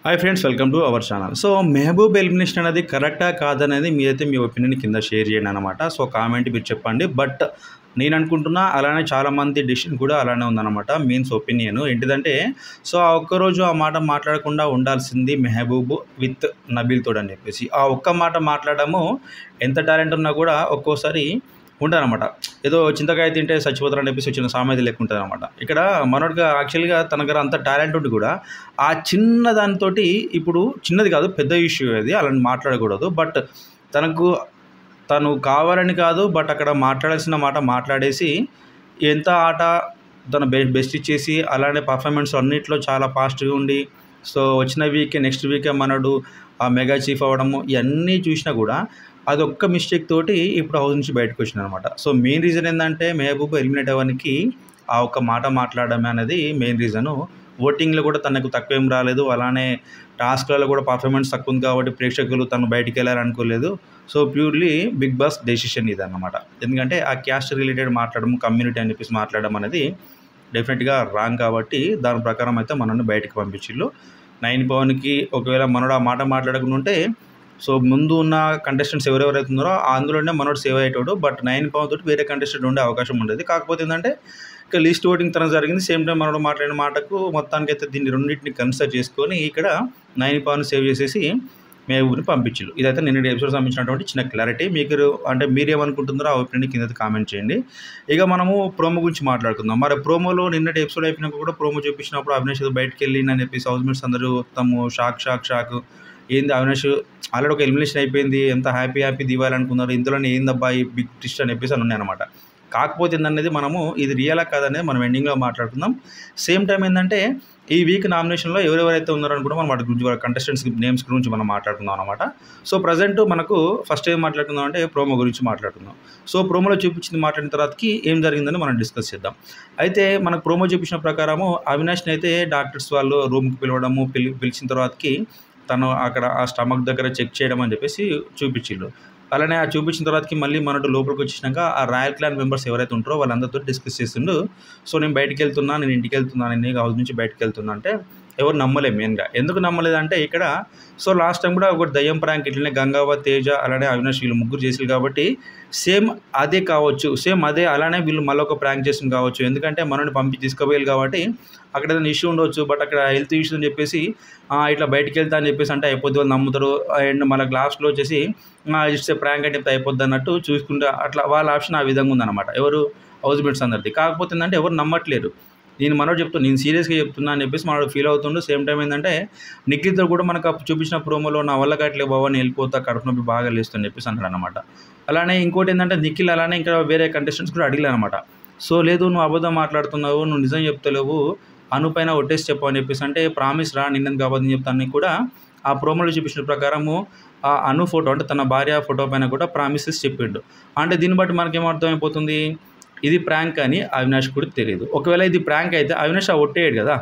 hi friends welcome to our channel so Mehaboob elimination అనేది కరెక్టా కాదనేది మీరైతే మీ ఒపీనియన్ కింద షేర్ చేయండి అనమాట సో కామెంట్ మీరు చెప్పండి బట్ నేను అనుకుంటున్నా అలానే చాలామంది డిసిషన్ కూడా అలానే ఉందన్నమాట మీన్స్ ఒపీనియన్ ఏంటిదంటే సో ఆ ఒక్కరోజు ఆ మాట మాట్లాడకుండా ఉండాల్సింది మెహబూబ్ విత్ నబీల్ తోడు అని చెప్పేసి ఆ ఒక్క మాట మాట్లాడము ఎంత టాలెంట్ ఉన్నా కూడా ఒక్కోసారి ఉంటారనమాట ఏదో చింతకాయ తింటే చచ్చిపోతారు అని చెప్పేసి వచ్చిన సామెత లెక్క ఉంటుంది అనమాట ఇక్కడ మనోడిగా యాక్చువల్గా తన దగ్గర అంత టాలెంట్ ఉండి కూడా ఆ చిన్న దానితోటి ఇప్పుడు చిన్నది కాదు పెద్ద ఇష్యూ అది అలా మాట్లాడకూడదు బట్ తనకు తను కావాలని కాదు బట్ అక్కడ మాట్లాడాల్సిన మాట మాట్లాడేసి ఎంత ఆట తన బె బెస్ట్ ఇచ్చేసి అలానే పర్ఫార్మెన్స్ అన్నిట్లో చాలా ఫాస్ట్గా ఉండి సో వచ్చిన వీకే నెక్స్ట్ వీకే మనడు ఆ మెగా చీఫ్ అవ్వడము ఇవన్నీ చూసినా కూడా అది ఒక్క మిస్టేక్ తోటి ఇప్పుడు హౌస్ నుంచి బయటకు వచ్చింది అనమాట సో మెయిన్ రీజన్ ఏంటంటే మెహబూబ్ ఎలిమినేట్ అవ్వడానికి ఆ ఒక్క మాట మాట్లాడడం అనేది మెయిన్ రీజను ఓటింగ్లో కూడా తనకు తక్కువ ఏం రాలేదు అలానే టాస్క్లలో కూడా పర్ఫార్మెన్స్ తక్కువ ఉంది కాబట్టి ప్రేక్షకులు తను బయటికి వెళ్ళాలనుకోలేదు so purely Big Boss decision ఇది అనమాట ఎందుకంటే ఆ క్యాస్ట్ రిలేటెడ్ మాట్లాడడం కమ్యూనిటీ అని చెప్పేసి మాట్లాడడం అనేది డెఫినెట్గా రాంగ్ కాబట్టి దాని ప్రకారం అయితే మనల్ని బయటకు పంపించిళ్ళు నైన్ పవన్కి ఒకవేళ మనోడు ఆ మాట మాట్లాడకుండా ఉంటే సో ముందు ఉన్న కంటెస్టెంట్స్ ఎవరెవరైతే ఉన్నారో అందులోనే మనోడు సేవ్ అయ్యేటోడు బట్ నైన్ పవన్ తోటి వేరే కంటెస్టెంట్ ఉండే అవకాశం ఉండేది కాకపోతే ఏంటంటే ఇక లిస్ట్ ఓటింగ్ తన జరిగింది సేమ్ టైం మనోడు మాట్లాడిన మాటకు మొత్తానికి అయితే దీన్ని రెండింటిని కన్సిడర్ చేసుకొని ఇక్కడ నైన్ పవన్ సేవ్ చేసేసి మేబూని పంపించారు ఇదైతే నిన్న ఎపిసోడ్ సంబంధించినటువంటి చిన్న క్లారిటీ మీకు అంటే మీరేమనుకుంటున్నారో ఆ ఒపీనియన్ కింద కామెంట్ చేయండి ఇక మనము ప్రోమో గురించి మాట్లాడుకుందాం మరి ప్రోమోలో నిన్నటి ఎపిసోడ్ అయిపోయినాక కూడా ప్రోమో చూపించినప్పుడు అవినాష్ ఏదో బయటకు వెళ్ళి అని చెప్పేసి హౌస్ మేట్స్ అందరూ మొత్తము షాక్ షాక్ షాక్ ఏంది అవినాష్ ఆల్రెడీ ఒక ఎలిమినేషన్ అయిపోయింది ఎంత హ్యాపీ హ్యాపీ దివాలి అనుకున్నారు ఇందులోనే ఏందబ్బా ఈ బిగ్ ట్విస్ట్ అని చెప్పేసి అని ఉన్నాయి అనమాట కాకపోతే ఏందనేది మనము ఇది రియలా కాదనేది మనం ఎండింగ్లో మాట్లాడుకుందాం సేమ్ టైం ఏంటంటే ఈ వీక్ నామినేషన్లో ఎవరెవరైతే ఉన్నారని కూడా మనం వాటి గురించి వాళ్ళ కంటెస్టెంట్స్ నేమ్స్ గురించి మనం మాట్లాడుకుందాం అనమాట సో ప్రజెంట్ మనకు ఫస్ట్ ఏం మాట్లాడుకుందాం అంటే ప్రోమో గురించి మాట్లాడుకుందాం సో ప్రోమోలో చూపించింది మాట్లాడిన తర్వాతకి ఏం జరిగిందని మనం డిస్కస్ చేద్దాం అయితే మనకు ప్రోమో చూపించిన ప్రకారము అవినాష్ని అయితే డాక్టర్స్ వాళ్ళు రూమ్కి పిలవడము పిలి పిలిచిన తర్వాతకి తను అక్కడ ఆ స్టమక్ దగ్గర చెక్ చేయడం అని చెప్పేసి చూపించిండు అలానే ఆ చూపించిన తర్వాతకి మళ్ళీ మనటు లోపలికి వచ్చినాక ఆ రాయల్ క్లాన్ మెంబర్స్ ఎవరైతే ఉంటారో వాళ్ళందరితో డిస్కస్ చేస్తుండు సో నేను బయటికి వెళ్తున్నా నేను ఇంటికి వెళ్తున్నాను నేను హౌస్ నుంచి బయటికి వెళ్తున్నా అంటే ఎవరు నమ్మలే మెయిన్గా ఎందుకు నమ్మలేదంటే ఇక్కడ సో లాస్ట్ టైం కూడా ఒకటి దయ్యం ప్రాంక్ ఇట్లనే గంగావ తేజ అలానే అవినాష్ వీళ్ళు ముగ్గురు చేసారు కాబట్టి సేమ్ అదే కావచ్చు సేమ్ అదే అలానే వీళ్ళు మళ్ళీ ఒక ప్రాంక్ చేసింది కావచ్చు ఎందుకంటే మనల్ని పంపి తీసుకుపోయారు కాబట్టి అక్కడ ఏదైనా ఇష్యూ ఉండవచ్చు బట్ అక్కడ హెల్త్ ఇష్యూ అని చెప్పేసి ఇట్లా బయటికి వెళ్తా అని చెప్పేసి అంటే అయిపోద్ది వాళ్ళు నమ్ముతారు అండ్ మన లాస్ట్లో వచ్చేసి ఇస్తే ప్రాంక్ అంటే చెప్తే అయిపోద్ది అన్నట్టు చూసుకుంటే అట్లా వాళ్ళ ఆప్షన్ ఆ విధంగా ఉందన్నమాట ఎవరు హౌస్ మేట్స్ అందరిది కాకపోతే ఏంటంటే ఎవరు నమ్మట్లేరు నేను మనోడు చెప్తాను నేను సీరియస్గా చెప్తున్నా అని చెప్పేసి మనోడు ఫీల్ అవుతుండు సేమ్ టైం ఏంటంటే నిఖిల్తో కూడా మనకు చూపించిన ప్రోమోలో నా వల్ల కట్లే బాబా నేను వెళ్ళిపోతా కడుపు నొప్పి బాగా లేస్తుందని చెప్పేసి అన్నాడు అనమాట అలానే ఇంకోటి ఏంటంటే నిఖిల్ అలానే ఇంకా వేరే కంటెస్టెంట్స్ కూడా అడిగారు అనమాట సో లేదు నువ్వు అబద్ధం మాట్లాడుతున్నావు నువ్వు నిజం చెప్తలేవు అను పైన ఒట్టేసి చెప్పు అని చెప్పేసి అంటే ప్రామిస్ రా నిన్నది కాబట్టి చెప్తాను కూడా ఆ ప్రోమోలో చూపించిన ప్రకారము ఆ అను ఫోటో అంటే తన భార్య ఫోటో పైన కూడా ప్రామిసెస్ చెప్పిండు అంటే దీన్ని బట్టి మనకేం అర్థమైపోతుంది ఇది ప్రాంక్ అని అవినాష్ కూడా తెలియదు ఒకవేళ ఇది ప్రాంక్ అయితే అవినాష్ ఆ ఒట్టేయడు కదా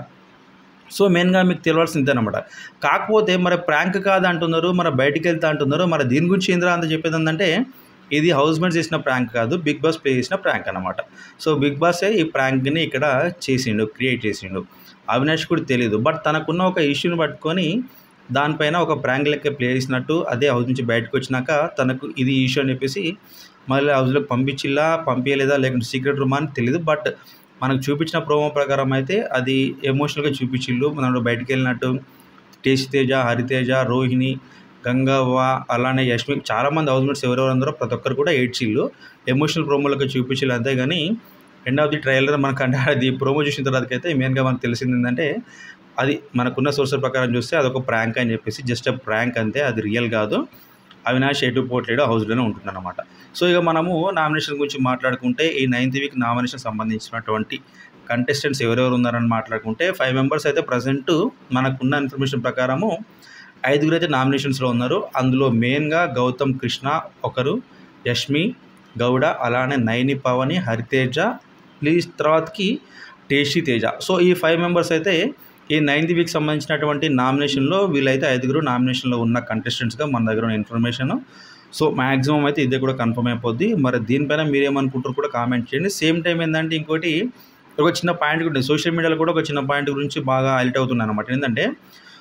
సో మెయిన్గా మీకు తెలియాల్సింది అనమాట కాకపోతే మరి ప్రాంక్ కాదు అంటున్నారు మరి బయటికి వెళ్తా అంటున్నారు మరి దీని గురించి ఏంద్రా అంత చెప్పేది ఏంటంటే ఇది హౌస్ మేట్ చేసిన ప్రాంక్ కాదు బిగ్ బాస్ ప్లే చేసిన ప్రాంక్ అనమాట సో బిగ్ బాసే ఈ ప్రాంక్ని ఇక్కడ చేసిండు క్రియేట్ చేసిండు అవినాష్ కూడా తెలియదు బట్ తనకున్న ఒక ఇష్యూని పట్టుకొని దానిపైన ఒక ప్రాంక్ లెక్క ప్లే చేసినట్టు అదే హౌస్ నుంచి బయటకు వచ్చినాక తనకు ఇది ఇష్యూ అని చెప్పేసి మళ్ళీ హౌస్లోకి పంపించిల్లా పంపించలేదా లేకుంటే సీక్రెట్ రూమ్ అని తెలియదు బట్ మనకు చూపించిన ప్రోమో ప్రకారం అయితే అది ఎమోషనల్గా చూపించిల్లు మనం బయటికి వెళ్ళినట్టు టేస్ట్ తేజ హరితేజ రోహిణి గంగవ్వ అలానే యష్మి చాలామంది హౌస్ మేట్స్ ఎవరెవరు అందరో ప్రతి ఒక్కరు కూడా ఏడ్చిల్లు ఎమోషనల్ ప్రోమోలకు చూపించాలి అంతేగాని ఎండ్ ఆఫ్ ది ట్రైలర్ మనకు అంటే అది ప్రోమో చూసిన తర్వాతకైతే మెయిన్గా మనకు తెలిసింది ఏంటంటే అది మనకున్న సోర్సెస్ ప్రకారం చూస్తే అదొక ప్రాంక్ అని చెప్పేసి జస్ట్ ప్రాంక్ అంతే అది రియల్ కాదు అవినాష్ ఎటు పోట్లేడు హౌస్లోనే ఉంటుందన్నమాట సో ఇక మనము నామినేషన్ గురించి మాట్లాడుకుంటే ఈ నైన్త్ వీక్ నామినేషన్ సంబంధించినటువంటి కంటెస్టెంట్స్ ఎవరెవరు ఉన్నారని మాట్లాడుకుంటే ఫైవ్ మెంబర్స్ అయితే ప్రజెంట్ మనకున్న ఇన్ఫర్మేషన్ ప్రకారము ఐదుగురు అయితే నామినేషన్స్లో ఉన్నారు అందులో మెయిన్గా గౌతమ్ కృష్ణ ఒకరు యష్మి గౌడ అలానే నైని పవని హరితేజ ప్లీజ్ తర్వాతకి టేషి తేజ సో ఈ ఫైవ్ మెంబర్స్ అయితే ఈ నైన్త్ వీక్ సంబంధించినటువంటి నామినేషన్లో వీళ్ళైతే ఐదుగురు నామినేషన్లో ఉన్న కంటెస్టెంట్స్గా మన దగ్గర ఉన్న ఇన్ఫర్మేషన్ సో మ్యాక్సిమం అయితే ఇదే కూడా కన్ఫర్మ్ అయిపోద్ది మరి దీనిపైన మీరేమనుకుంటారు కూడా కామెంట్ చేయండి సేమ్ టైం ఏంటంటే ఇంకోటి ఒక చిన్న పాయింట్ కూడా సోషల్ మీడియాలో కూడా ఒక చిన్న పాయింట్ గురించి బాగా హైలైట్ అవుతుంది అనమాట ఏంటంటే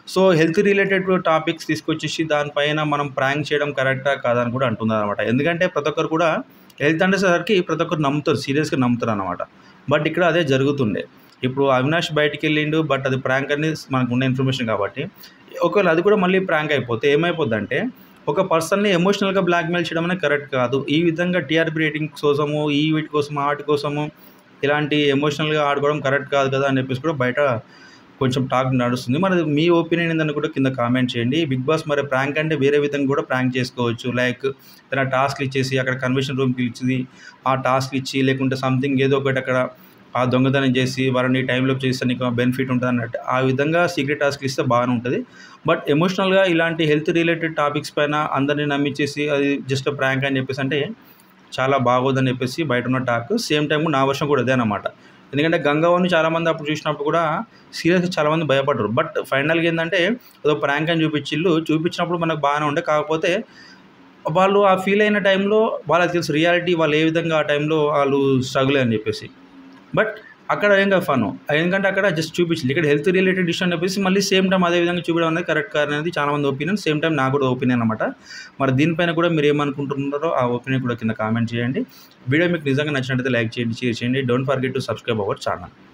సో హెల్త్ రిలేటెడ్ టాపిక్స్ తీసుకొచ్చేసి దానిపైన మనం ప్రాంక్ చేయడం కరెక్టా కాదని కూడా అంటున్నారు అనమాట ఎందుకంటే ప్రతి ఒక్కరు కూడా హెల్త్ అనేసరికి ప్రతి ఒక్కరు నమ్ముతారు సీరియస్గా నమ్ముతారు అనమాట బట్ ఇక్కడ అదే జరుగుతుండే ఇప్పుడు అవినాష్ బయటికి వెళ్ళిండు బట్ అది ప్రాంక్ అని మనకు ఉన్న ఇన్ఫర్మేషన్ కాబట్టి ఒకవేళ అది కూడా మళ్ళీ ప్రాంక్ అయిపోతే ఏమైపోద్ది అంటే ఒక పర్సన్ని ఎమోషనల్గా బ్లాక్మెయిల్ చేయడం అనేది కరెక్ట్ కాదు ఈ విధంగా టీఆర్పీ రేటింగ్ కోసము ఈ వీటి కోసం వాటి కోసము ఇలాంటి ఎమోషనల్గా ఆడుకోవడం కరెక్ట్ కాదు కదా అని చెప్పేసి కూడా బయట కొంచెం టాక్ నడుస్తుంది మరి మీ ఒపీనియన్ ఏందని కూడా కింద కామెంట్ చేయండి బిగ్ బాస్ మరి ప్రాంక్ అంటే వేరే విధంగా కూడా ప్రాంక్ చేసుకోవచ్చు లైక్ ఏదైనా టాస్క్లు ఇచ్చేసి అక్కడ కన్వెన్షన్ రూమ్కి ఇచ్చి ఆ టాస్క్ ఇచ్చి లేకుంటే సంథింగ్ ఏదో ఒకటి అక్కడ ఆ దొంగతనం చేసి వారిని టైంలో చేస్తే నీకు బెనిఫిట్ ఉంటుంది అన్నట్టు ఆ విధంగా సీక్రెట్ టాస్క్ ఇస్తే బాగానే ఉంటుంది బట్ ఎమోషనల్గా ఇలాంటి హెల్త్ రిలేటెడ్ టాపిక్స్ పైన అందరినీ నమ్మించేసి అది జస్ట్ ప్రాంక్ అని చెప్పేసి అంటే చాలా బాగోదని చెప్పేసి బయట ఉన్న టాక్ సేమ్ టైం నా వర్షం కూడా అదే అనమాట ఎందుకంటే గంగావని చాలామంది అప్పుడు చూసినప్పుడు కూడా సీరియస్గా చాలామంది భయపడరు బట్ ఫైనల్గా ఏంటంటే ఏదో ప్రాంక్ అని చూపించిల్లు చూపించినప్పుడు మనకు బాగానే ఉండే కాకపోతే వాళ్ళు ఆ ఫీల్ అయిన టైంలో వాళ్ళకి తెలుసు రియాలిటీ వాళ్ళు ఏ విధంగా ఆ టైంలో వాళ్ళు స్ట్రగుల్ అని చెప్పేసి బట్ అక్కడ ఏం కాదు ఫన్ ఎందుకంటే అక్కడ జస్ట్ చూపించింది ఇక్కడ హెల్త్ రిలేటెడ్ ఇష్యూ అని చెప్పేసి మళ్ళీ సేమ్ టైం అదే విధంగా చూపించడం అనేది కరెక్ట్ కాదు అనేది చాలా మంది ఒపీనియన్ సేమ్ టైం నాకు కూడా ఒపీనియన్ అనమాట మరి దీనిపైన కూడా మీరు ఏమనుకుంటున్నారో ఆ ఒపీనియన్ కూడా కింద కామెంట్ చేయండి వీడియో మీకు నిజంగా నచ్చినట్లయితే లైక్ చేయండి షేర్ చేయండి don't forget to subscribe our channel